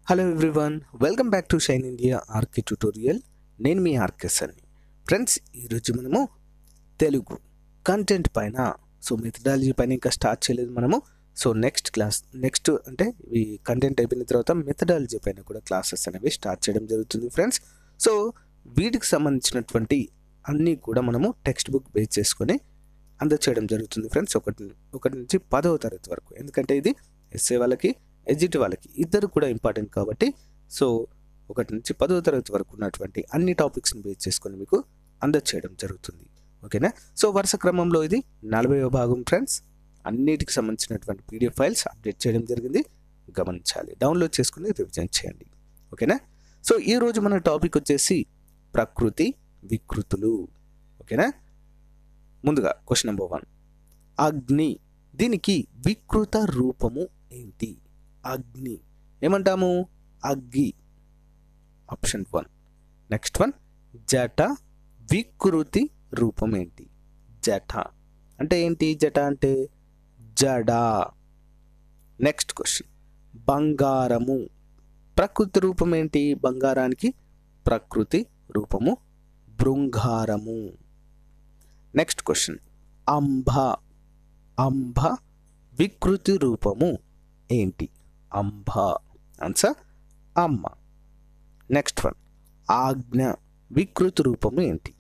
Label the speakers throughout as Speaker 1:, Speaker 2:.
Speaker 1: hello everyone welcome back to shine India R K tutorial నేను మీ R K S అని friends ఈరోజు మనము తెలుగు కంటెంట్ పైన సో మెథడాలజీ పైన ఇంకా స్టార్ట్ చేయలేదు మనము సో నెక్స్ట్ క్లాస్ నెక్స్ట్ అంటే ఈ కంటెంట్ అయిపోయిన తర్వాత మెథడాలజీ పైన కూడా క్లాసెస్ అనేవి స్టార్ట్ చేయడం జరుగుతుంది ఫ్రెండ్స్ సో వీటికి సంబంధించినటువంటి అన్నీ కూడా మనము టెక్స్ట్ బుక్ బేస్ చేసుకొని అందచేయడం జరుగుతుంది ఫ్రెండ్స్ ఒకటి ఒకటి నుంచి పదవ తరగతి వరకు ఎందుకంటే ఇది ఎస్ఏ వాళ్ళకి ఎడ్జిట్ వాళ్ళకి ఇద్దరు కూడా ఇంపార్టెంట్ కాబట్టి సో ఒకటి నుంచి పదవ తరగతి వరకు ఉన్నటువంటి అన్ని టాపిక్స్ని బేస్ చేసుకొని మీకు అందచేయడం జరుగుతుంది ఓకేనా సో వరుస క్రమంలో ఇది నలభైవ భాగం ఫ్రెండ్స్ అన్నిటికి సంబంధించినటువంటి పీడిఎఫ్ ఫైల్స్ అప్డేట్ చేయడం జరిగింది గమనించాలి డౌన్లోడ్ చేసుకుని రివిజన్ చేయండి ఓకేనా సో ఈరోజు మన టాపిక్ వచ్చేసి ప్రకృతి వికృతులు ఓకేనా ముందుగా క్వశ్చన్ నెంబర్ వన్ అగ్ని దీనికి వికృత రూపము ఏంటి అగ్ని ఏమంటాము అగ్గి ఆప్షన్ వన్ నెక్స్ట్ వన్ జట వికృతి రూపం ఏంటి జట అంటే ఏంటి జట అంటే జడ నెక్స్ట్ క్వశ్చన్ బంగారము ప్రకృతి రూపం ఏంటి బంగారానికి ప్రకృతి రూపము బృంగారము నెక్స్ట్ క్వశ్చన్ అంబ అంబ వికృతి రూపము ఏంటి అంబ ఆన్సర్ అమ్మ నెక్స్ట్ వన్ ఆజ్ఞ వికృతి రూపము ఏంటి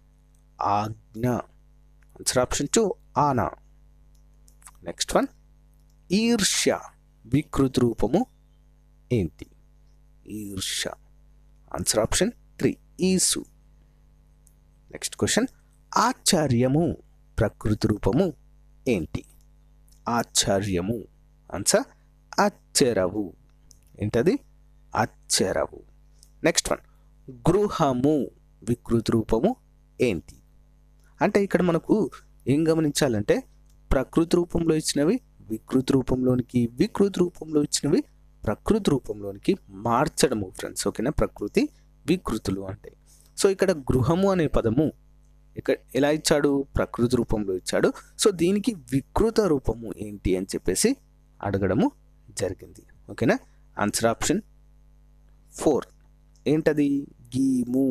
Speaker 1: ఆజ్ఞ ఆన్సర్ ఆప్షన్ టూ ఆనా నెక్స్ట్ వన్ ఈర్ష్య వికృతి రూపము ఏంటి ఈర్ష్య ఆన్సర్ ఆప్షన్ త్రీ ఈసు నెక్స్ట్ క్వశ్చన్ ఆశ్చర్యము ప్రకృతి రూపము ఏంటి ఆశ్చర్యము ఆన్సర్ అచ్చరవు ఏంటది అచ్చరవు నెక్స్ట్ వన్ గృహము వికృతి రూపము ఏంటి అంటే ఇక్కడ మనకు ఏం గమనించాలంటే ప్రకృతి రూపంలో ఇచ్చినవి వికృతి రూపంలోనికి వికృతి రూపంలో ఇచ్చినవి ప్రకృతి రూపంలోనికి మార్చడము ఫ్రెండ్స్ ఓకేనా ప్రకృతి వికృతులు అంటే సో ఇక్కడ గృహము అనే పదము ఇక్కడ ఎలా ఇచ్చాడు ప్రకృతి రూపంలో ఇచ్చాడు సో దీనికి వికృత రూపము ఏంటి అని చెప్పేసి అడగడము జరిగింది ఓకేనా ఆన్సర్ ఆప్షన్ ఫోర్ ఏంటది గీము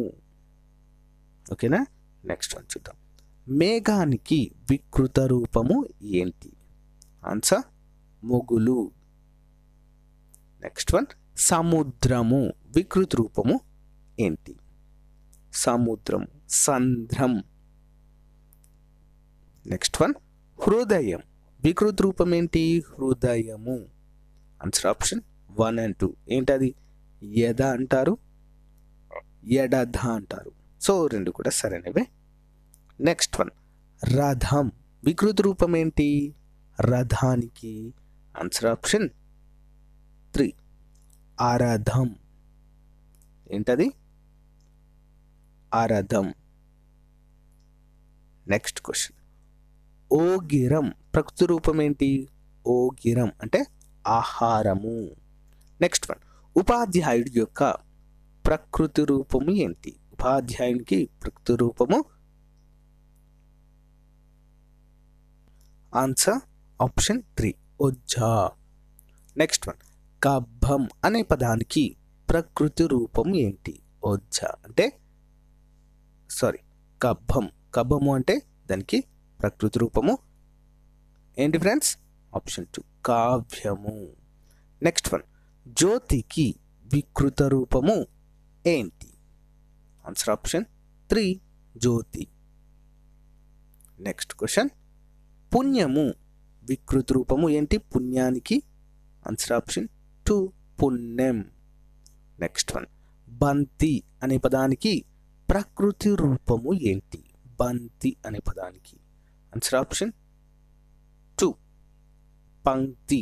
Speaker 1: ఓకేనా నెక్స్ట్ వన్ చూద్దాం మేఘానికి వికృత రూపము ఏంటి ఆన్సర్ మొగులు నెక్స్ట్ వన్ సముద్రము వికృతి రూపము ఏంటి సముద్రం సంధ్రం నెక్స్ట్ వన్ హృదయం వికృతి రూపం ఏంటి హృదయము answer option one and two ఏంటది యద అంటారు ఎడధ అంటారు సో రెండు కూడా సరైనవే నెక్స్ట్ వన్ రథం వికృతి రూపం ఏంటి రథానికి ఆన్సర్ ఆప్షన్ త్రీ ఆరథం ఏంటది ఆరథం నెక్స్ట్ క్వశ్చన్ ఓగిరం ప్రకృతి రూపం ఏంటి ఓగిరం అంటే ఆహారము నెక్స్ట్ వన్ ఉపాధ్యాయుడి యొక్క ప్రకృతి రూపము ఏంటి ఉపాధ్యాయునికి ప్రకృతి రూపము ఆన్సర్ ఆప్షన్ త్రీ ఒజ్జా నెక్స్ట్ వన్ కబ్బం అనే పదానికి ప్రకృతి రూపం ఏంటి ఒజ్జ అంటే సారీ కబ్బం కబ్బము అంటే దానికి ప్రకృతి రూపము ఏంటి ఫ్రెండ్స్ ఆప్షన్ టూ కావ్యము నెక్స్ట్ వన్ జ్యోతికి వికృత రూపము ఏంటి ఆన్సర్ ఆప్షన్ త్రీ జ్యోతి నెక్స్ట్ క్వశ్చన్ పుణ్యము వికృతి రూపము ఏంటి పుణ్యానికి ఆన్సర్ ఆప్షన్ టూ పుణ్యం నెక్స్ట్ వన్ బంతి అనే పదానికి ప్రకృతి రూపము ఏంటి బంతి అనే పదానికి ఆన్సర్ ఆప్షన్ టూ పంక్తి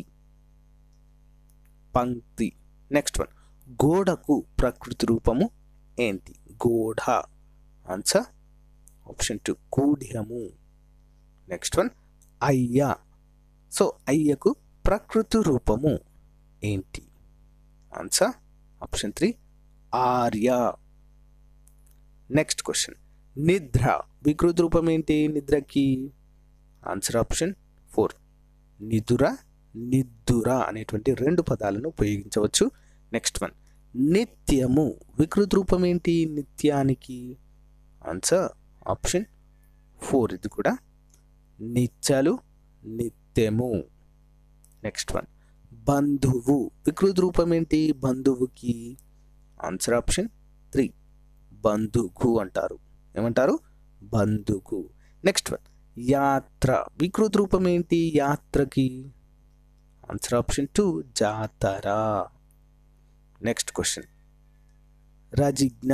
Speaker 1: పంక్తి నెక్స్ట్ వన్ గోడకు ప్రకృతి రూపము ఏంటి గోడ ఆన్సర్ ఆప్షన్ టూ కూఢ్యము నెక్స్ట్ వన్ అయ్య సో అయ్యకు ప్రకృతి రూపము ఏంటి ఆన్సర్ ఆప్షన్ త్రీ ఆర్య నెక్స్ట్ క్వశ్చన్ నిద్ర వికృతి రూపం ఏంటి నిద్రకి ఆన్సర్ ఆప్షన్ ఫోర్ నిదుర నిద్దుర అనేటువంటి రెండు పదాలను ఉపయోగించవచ్చు నెక్స్ట్ వన్ నిత్యము వికృత రూపం ఏంటి నిత్యానికి ఆన్సర్ ఆప్షన్ ఫోర్ ఇది కూడా నిత్యాలు నిత్యము నెక్స్ట్ వన్ బంధువు వికృత రూపం ఏంటి బంధువుకి ఆన్సర్ ఆప్షన్ త్రీ బంధుగు అంటారు ఏమంటారు బంధుగు నెక్స్ట్ వన్ యాత్ర వికృత రూపం ఏంటి యాత్రకి ఆన్సర్ ఆప్షన్ టూ జాతర నెక్స్ట్ క్వశ్చన్ రజిజ్ఞ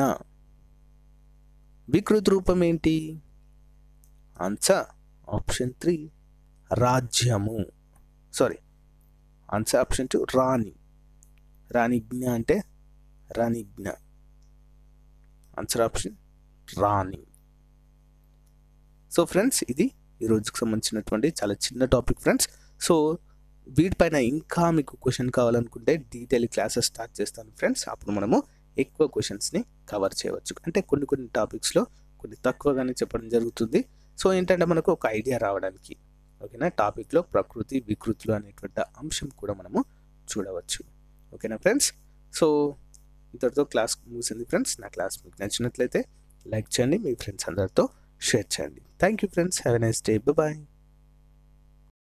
Speaker 1: వికృత రూపం ఏంటి ఆన్సర్ ఆప్షన్ త్రీ రాజ్యము సారీ ఆన్సర్ ఆప్షన్ టూ రాణి రాణిజ్ఞ అంటే రాణిజ్ఞ ఆన్సర్ ఆప్షన్ రాణి సో ఫ్రెండ్స్ ఇది ఈ రోజుకి సంబంధించినటువంటి చాలా చిన్న టాపిక్ ఫ్రెండ్స్ సో వీటిపైన ఇంకా మీకు క్వశ్చన్ కావాలనుకుంటే డీటెయిల్ క్లాసెస్ స్టార్ట్ చేస్తాను ఫ్రెండ్స్ అప్పుడు మనము ఎక్కువ క్వశ్చన్స్ని కవర్ చేయవచ్చు అంటే కొన్ని కొన్ని టాపిక్స్లో కొన్ని తక్కువగానే చెప్పడం జరుగుతుంది సో ఏంటంటే మనకు ఒక ఐడియా రావడానికి ఓకేనా టాపిక్లో ప్రకృతి వికృతులు అనేటువంటి అంశం కూడా మనము చూడవచ్చు ఓకేనా ఫ్రెండ్స్ సో ఇంతటితో క్లాస్ ముగిసింది ఫ్రెండ్స్ నా క్లాస్ మీకు నచ్చినట్లయితే లైక్ చేయండి మీ ఫ్రెండ్స్ అందరితో షేర్ చేయండి thank you friends have a nice day bye